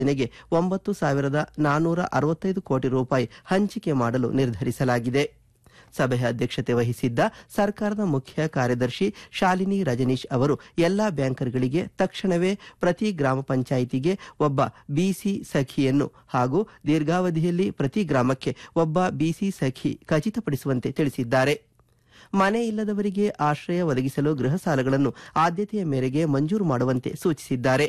ಯೋಜನೆಗೆ ಒಂಬತ್ತು ಸಾವಿರದ ನಾನ್ನೂರ ಅರವತ್ತೈದು ಕೋಟಿ ರೂಪಾಯಿ ಹಂಚಿಕೆ ಮಾಡಲು ನಿರ್ಧರಿಸಲಾಗಿದೆ ಸಭೆಯ ಅಧ್ಯಕ್ಷತೆ ವಹಿಸಿದ್ದ ಸರ್ಕಾರದ ಮುಖ್ಯ ಕಾರ್ಯದರ್ಶಿ ಶಾಲಿನಿ ರಜನೀಶ್ ಅವರು ಎಲ್ಲಾ ಬ್ಯಾಂಕರ್ಗಳಿಗೆ ತಕ್ಷಣವೇ ಪ್ರತಿ ಗ್ರಾಮ ಪಂಚಾಯಿತಿಗೆ ಒಬ್ಬ ಬಿಸಿ ಸಖಿಯನ್ನು ಹಾಗೂ ದೀರ್ಘಾವಧಿಯಲ್ಲಿ ಪ್ರತಿ ಗ್ರಾಮಕ್ಕೆ ಒಬ್ಬ ಬಿಸಿ ಸಖಿ ಖಚಿತಪಡಿಸುವಂತೆ ತಿಳಿಸಿದ್ದಾರೆ ಮನೆ ಇಲ್ಲದವರಿಗೆ ಆಶ್ರಯ ಒದಗಿಸಲು ಗೃಹ ಸಾಲಗಳನ್ನು ಆದ್ಯತೆಯ ಮೇರೆಗೆ ಮಂಜೂರು ಮಾಡುವಂತೆ ಸೂಚಿಸಿದ್ದಾರೆ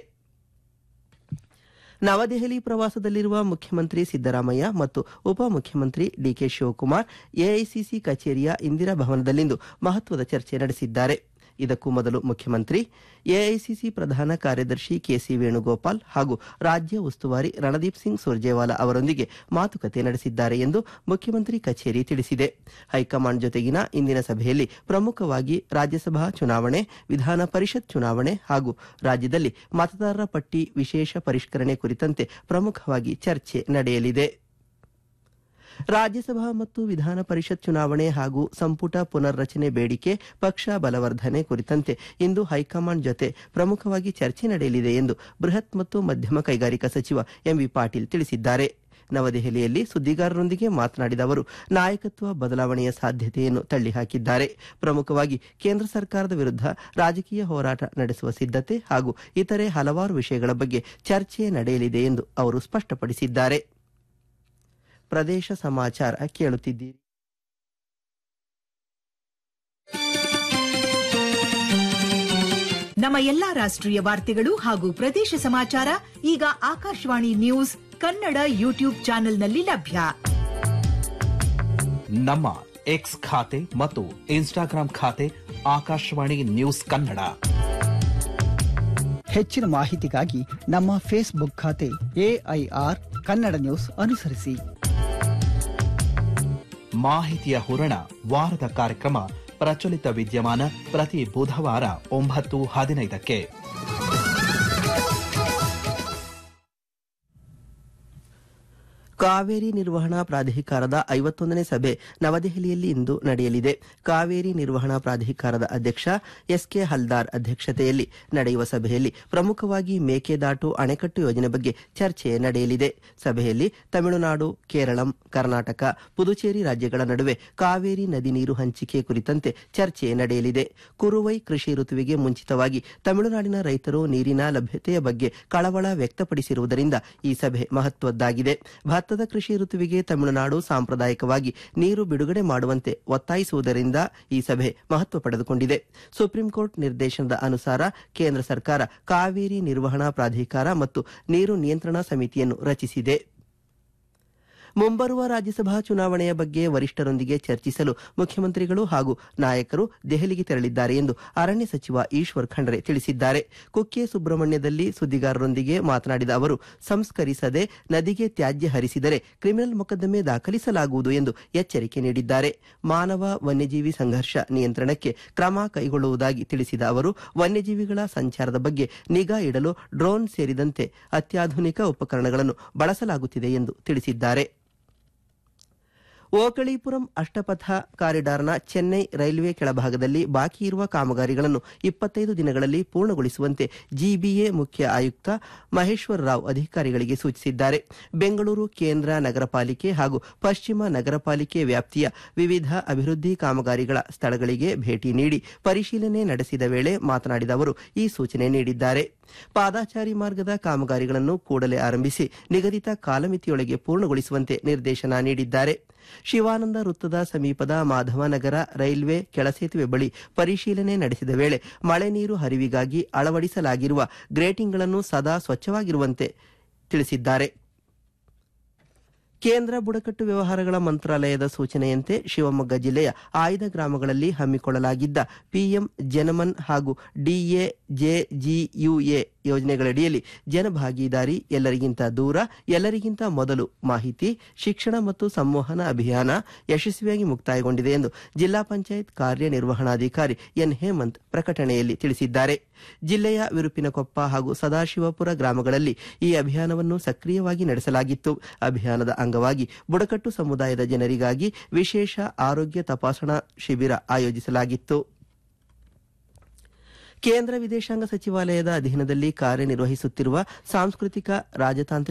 ನವದೆಹಲಿ ಪ್ರವಾಸದಲ್ಲಿರುವ ಮುಖ್ಯಮಂತ್ರಿ ಸಿದ್ದರಾಮಯ್ಯ ಮತ್ತು ಉಪಮುಖ್ಯಮಂತ್ರಿ ಡಿಕೆ ಶಿವಕುಮಾರ್ ಎಐಸಿಸಿ ಕಚೇರಿಯ ಇಂದಿರಾ ಭವನದಲ್ಲಿಂದು ಮಹತ್ವದ ಚರ್ಚೆ ನಡೆಸಿದ್ದಾರೆ ಇದಕ್ಕೂ ಮೊದಲು ಮುಖ್ಯಮಂತ್ರಿ ಎಐಸಿಸಿ ಪ್ರಧಾನ ಕಾರ್ಯದರ್ಶಿ ಕೆಸಿ ವೇಣುಗೋಪಾಲ್ ಹಾಗೂ ರಾಜ್ಯ ಉಸ್ತುವಾರಿ ರಣದೀಪ್ ಸಿಂಗ್ ಸುರ್ಜೇವಾಲಾ ಅವರೊಂದಿಗೆ ಮಾತುಕತೆ ನಡೆಸಿದ್ದಾರೆ ಎಂದು ಮುಖ್ಯಮಂತ್ರಿ ಕಚೇರಿ ತಿಳಿಸಿದೆ ಹೈಕಮಾಂಡ್ ಜೊತೆಗಿನ ಇಂದಿನ ಸಭೆಯಲ್ಲಿ ಪ್ರಮುಖವಾಗಿ ರಾಜ್ಯಸಭಾ ಚುನಾವಣೆ ವಿಧಾನ ಪರಿಷತ್ ಚುನಾವಣೆ ಹಾಗೂ ರಾಜ್ಯದಲ್ಲಿ ಮತದಾರರ ಪಟ್ಟಿ ವಿಶೇಷ ಪರಿಷ್ಕರಣೆ ಕುರಿತಂತೆ ಪ್ರಮುಖವಾಗಿ ಚರ್ಚೆ ನಡೆಯಲಿದೆ ರಾಜ್ಯಸಭಾ ಮತ್ತು ವಿಧಾನ ಪರಿಷತ್ ಚುನಾವಣೆ ಹಾಗೂ ಸಂಪುಟ ಪುನರ್ರಚನೆ ಬೇಡಿಕೆ ಪಕ್ಷ ಬಲವರ್ಧನೆ ಕುರಿತಂತೆ ಇಂದು ಹೈಕಮಾಂಡ್ ಜೊತೆ ಪ್ರಮುಖವಾಗಿ ಚರ್ಚೆ ನಡೆಯಲಿದೆ ಎಂದು ಬೃಹತ್ ಮತ್ತು ಮಧ್ಯಮ ಕೈಗಾರಿಕಾ ಸಚಿವ ಎಂಬಿ ಪಾಟೀಲ್ ತಿಳಿಸಿದ್ದಾರೆ ನವದೆಹಲಿಯಲ್ಲಿ ಸುದ್ದಿಗಾರರೊಂದಿಗೆ ಮಾತನಾಡಿದ ಅವರು ನಾಯಕತ್ವ ಬದಲಾವಣೆಯ ಸಾಧ್ಯತೆಯನ್ನು ತಳ್ಳಿಹಾಕಿದ್ದಾರೆ ಪ್ರಮುಖವಾಗಿ ಕೇಂದ್ರ ಸರ್ಕಾರದ ವಿರುದ್ಧ ರಾಜಕೀಯ ಹೋರಾಟ ನಡೆಸುವ ಸಿದ್ಧತೆ ಹಾಗೂ ಇತರೆ ಹಲವಾರು ವಿಷಯಗಳ ಬಗ್ಗೆ ಚರ್ಚೆ ನಡೆಯಲಿದೆ ಎಂದು ಅವರು ಸ್ಪಷ್ಟಪಡಿಸಿದ್ದಾರೆ ಪ್ರದೇಶ ಸಮಾಚಾರ ಕೇಳುತ್ತಿದ್ದೀರಿ ನಮ್ಮ ಎಲ್ಲಾ ರಾಷ್ಟ್ರೀಯ ವಾರ್ತೆಗಳು ಹಾಗೂ ಪ್ರದೇಶ ಸಮಾಚಾರ ಈಗ ಆಕಾಶವಾಣಿ ನ್ಯೂಸ್ ಕನ್ನಡ ಯೂಟ್ಯೂಬ್ ಚಾನೆಲ್ನಲ್ಲಿ ಲಭ್ಯ ನಮ್ಮ ಎಕ್ಸ್ ಖಾತೆ ಮತ್ತು ಇನ್ಸ್ಟಾಗ್ರಾಂ ಖಾತೆ ಆಕಾಶವಾಣಿ ನ್ಯೂಸ್ ಕನ್ನಡ ಹೆಚ್ಚಿನ ಮಾಹಿತಿಗಾಗಿ ನಮ್ಮ ಫೇಸ್ಬುಕ್ ಖಾತೆ ಎಐಆರ್ ಕನ್ನಡ ನ್ಯೂಸ್ ಅನುಸರಿಸಿ ಮಾಹಿತಿಯ ಹೂರಣ ವಾರದ ಕಾರ್ಯಕ್ರಮ ಪ್ರಚಲಿತ ವಿದ್ಯಮಾನ ಪ್ರತಿ ಬುಧವಾರ ಒಂಬತ್ತು ಹದಿನೈದಕ್ಕೆ ಕಾವೇರಿ ನಿರ್ವಹಣಾ ಪ್ರಾಧಿಕಾರದ ಐವತ್ತೊಂದನೇ ಸಭೆ ನವದೆಹಲಿಯಲ್ಲಿ ಇಂದು ನಡೆಯಲಿದೆ ಕಾವೇರಿ ನಿರ್ವಹಣಾ ಪ್ರಾಧಿಕಾರದ ಅಧ್ಯಕ್ಷ ಎಸ್ಕೆ ಹಲ್ದಾರ್ ಅಧ್ಯಕ್ಷತೆಯಲ್ಲಿ ನಡೆಯುವ ಸಭೆಯಲ್ಲಿ ಪ್ರಮುಖವಾಗಿ ಮೇಕೆದಾಟು ಅಣೆಕಟ್ಟು ಯೋಜನೆ ಬಗ್ಗೆ ಚರ್ಚೆ ನಡೆಯಲಿದೆ ಸಭೆಯಲ್ಲಿ ತಮಿಳುನಾಡು ಕೇರಳಂ ಕರ್ನಾಟಕ ಪುದುಚೇರಿ ರಾಜ್ಯಗಳ ನಡುವೆ ಕಾವೇರಿ ನದಿ ನೀರು ಹಂಚಿಕೆ ಕುರಿತಂತೆ ಚರ್ಚೆ ನಡೆಯಲಿದೆ ಕುರುವೈ ಕೃಷಿ ಋತುವಿಗೆ ಮುಂಚಿತವಾಗಿ ತಮಿಳುನಾಡಿನ ರೈತರು ನೀರಿನ ಲಭ್ಯತೆಯ ಬಗ್ಗೆ ಕಳವಳ ವ್ಯಕ್ತಪಡಿಸಿರುವುದರಿಂದ ಈ ಸಭೆ ಮಹತ್ವದ್ದಾಗಿದೆ ಭತ್ತದ ಕೃಷಿ ಋತುವಿಗೆ ತಮಿಳುನಾಡು ಸಾಂಪ್ರದಾಯಿಕವಾಗಿ ನೀರು ಬಿಡುಗಡೆ ಮಾಡುವಂತೆ ಒತ್ತಾಯಿಸುವುದರಿಂದ ಈ ಸಭೆ ಮಹತ್ವ ಪಡೆದುಕೊಂಡಿದೆ ಸುಪ್ರೀಂ ಕೋರ್ಟ್ ನಿರ್ದೇಶನದ ಅನುಸಾರ ಕೇಂದ್ರ ಸರ್ಕಾರ ಕಾವೇರಿ ನಿರ್ವಹಣಾ ಪ್ರಾಧಿಕಾರ ಮತ್ತು ನೀರು ನಿಯಂತ್ರಣ ಸಮಿತಿಯನ್ನು ರಚಿಸಿದೆ ಮುಂಬರುವ ರಾಜ್ಯಸಭಾ ಚುನಾವಣೆಯ ಬಗ್ಗೆ ವರಿಷ್ಠರೊಂದಿಗೆ ಚರ್ಚಿಸಲು ಮುಖ್ಯಮಂತ್ರಿಗಳು ಹಾಗೂ ನಾಯಕರು ದೆಹಲಿಗೆ ತೆರಳಿದ್ದಾರೆ ಎಂದು ಅರಣ್ಯ ಸಚಿವ ಈಶ್ವರ್ ಖಂಡ್ರೆ ತಿಳಿಸಿದ್ದಾರೆ ಕುಕ್ಕೆ ಸುಬ್ರಹ್ಮಣ್ಯದಲ್ಲಿ ಸುದ್ದಿಗಾರರೊಂದಿಗೆ ಮಾತನಾಡಿದ ಅವರು ಸಂಸ್ಕರಿಸದೆ ನದಿಗೆ ತ್ಯಾಜ್ಯ ಹರಿಸಿದರೆ ಕ್ರಿಮಿನಲ್ ಮೊಕದ್ದಮೆ ದಾಖಲಿಸಲಾಗುವುದು ಎಂದು ಎಚ್ಚರಿಕೆ ನೀಡಿದ್ದಾರೆ ಮಾನವ ವನ್ಯಜೀವಿ ಸಂಘರ್ಷ ನಿಯಂತ್ರಣಕ್ಕೆ ಕ್ರಮ ಕೈಗೊಳ್ಳುವುದಾಗಿ ತಿಳಿಸಿದ ಅವರು ವನ್ಯಜೀವಿಗಳ ಸಂಚಾರದ ಬಗ್ಗೆ ನಿಗಾ ಇಡಲು ಡ್ರೋನ್ ಸೇರಿದಂತೆ ಅತ್ಯಾಧುನಿಕ ಉಪಕರಣಗಳನ್ನು ಬಳಸಲಾಗುತ್ತಿದೆ ಎಂದು ತಿಳಿಸಿದ್ದಾರೆ ಓಕಳೀಪುರಂ ಅಷ್ಟಪಥ ಕಾರಿಡಾರ್ನ ಚೆನ್ನೈ ರೈಲ್ವೆ ಕೆಳಭಾಗದಲ್ಲಿ ಬಾಕಿ ಇರುವ ಕಾಮಗಾರಿಗಳನ್ನು ಇಪ್ಪತ್ತೈದು ದಿನಗಳಲ್ಲಿ ಪೂರ್ಣಗೊಳಿಸುವಂತೆ ಜಿಬಿಎ ಮುಖ್ಯ ಆಯುಕ್ತ ಮಹೇಶ್ವರ ರಾವ್ ಅಧಿಕಾರಿಗಳಿಗೆ ಸೂಚಿಸಿದ್ದಾರೆ ಬೆಂಗಳೂರು ಕೇಂದ್ರ ನಗರ ಪಾಲಿಕೆ ಹಾಗೂ ಪಶ್ಚಿಮ ನಗರ ಪಾಲಿಕೆ ವ್ಯಾಪ್ತಿಯ ವಿವಿಧ ಅಭಿವೃದ್ಧಿ ಕಾಮಗಾರಿಗಳ ಸ್ಥಳಗಳಿಗೆ ಭೇಟಿ ನೀಡಿ ಪರಿಶೀಲನೆ ನಡೆಸಿದ ವೇಳೆ ಮಾತನಾಡಿದ ಅವರು ಈ ಸೂಚನೆ ನೀಡಿದ್ದಾರೆ ಪಾದಾಚಾರಿ ಮಾರ್ಗದ ಕಾಮಗಾರಿಗಳನ್ನು ಕೂಡಲೇ ಆರಂಭಿಸಿ ನಿಗದಿತ ಕಾಲಮಿತಿಯೊಳಗೆ ಪೂರ್ಣಗೊಳಿಸುವಂತೆ ನಿರ್ದೇಶನ ನೀಡಿದ್ದಾರೆ ಶಿವಾನಂದ ವೃತ್ತದ ಸಮೀಪದ ಮಾಧವನಗರ ರೈಲ್ವೆ ಕೆಳಸೇತುವೆ ಬಳಿ ಪರಿಶೀಲನೆ ನಡೆಸಿದ ವೇಳೆ ಮಳೆ ನೀರು ಹರಿವಿಗಾಗಿ ಅಳವಡಿಸಲಾಗಿರುವ ಗ್ರೇಟಿಂಗ್ಗಳನ್ನು ಸದಾ ಸ್ವಚ್ಛವಾಗಿರುವಂತೆ ತಿಳಿಸಿದ್ದಾರೆ ಕೇಂದ್ರ ಬುಡಕಟ್ಟು ವ್ಯವಹಾರಗಳ ಮಂತ್ರಾಲಯದ ಸೂಚನೆಯಂತೆ ಶಿವಮೊಗ್ಗ ಜಿಲ್ಲೆಯ ಆಯ್ದ ಗ್ರಾಮಗಳಲ್ಲಿ ಹಮ್ಮಿಕೊಳ್ಳಲಾಗಿದ್ದ ಪಿಎಂ ಜನಮನ್ ಹಾಗೂ ಡಿಎಜೆಜಿಯುಎ ಯೋಜನೆಗಳಡಿಯಲ್ಲಿ ಜನಭಾಗೀದಾರಿ ಎಲ್ಲರಿಗಿಂತ ದೂರ ಎಲ್ಲರಿಗಿಂತ ಮೊದಲು ಮಾಹಿತಿ ಶಿಕ್ಷಣ ಮತ್ತು ಸಂವಹನ ಅಭಿಯಾನ ಯಶಸ್ವಿಯಾಗಿ ಮುಕ್ತಾಯಗೊಂಡಿದೆ ಎಂದು ಜಿಲ್ಲಾ ಪಂಚಾಯತ್ ಕಾರ್ಯನಿರ್ವಹಣಾಧಿಕಾರಿ ಎನ್ ಹೇಮಂತ್ ಪ್ರಕಟಣೆಯಲ್ಲಿ ತಿಳಿಸಿದ್ದಾರೆ ಜಿಲ್ಲೆಯ ವಿರುಪಿನಕೊಪ್ಪ ಹಾಗೂ ಸದಾಶಿವಪುರ ಗ್ರಾಮಗಳಲ್ಲಿ ಈ ಅಭಿಯಾನವನ್ನು ಸಕ್ರಿಯವಾಗಿ ನಡೆಸಲಾಗಿತ್ತು ಅಭಿಯಾನದ ಅಂಗವಾಗಿ ಬುಡಕಟ್ಟು ಸಮುದಾಯದ ಜನರಿಗಾಗಿ ವಿಶೇಷ ಆರೋಗ್ಯ ತಪಾಸಣಾ ಶಿಬಿರ ಆಯೋಜಿಸಲಾಗಿತ್ತು ಕೇಂದ್ರ ವಿದೇಶಾಂಗ ಸಚಿವಾಲಯದ ಅಧೀನದಲ್ಲಿ ಕಾರ್ಯನಿರ್ವಹಿಸುತ್ತಿರುವ ಸಾಂಸ್ಕೃತಿಕ ರಾಜತಾಂತ್ರಿಕ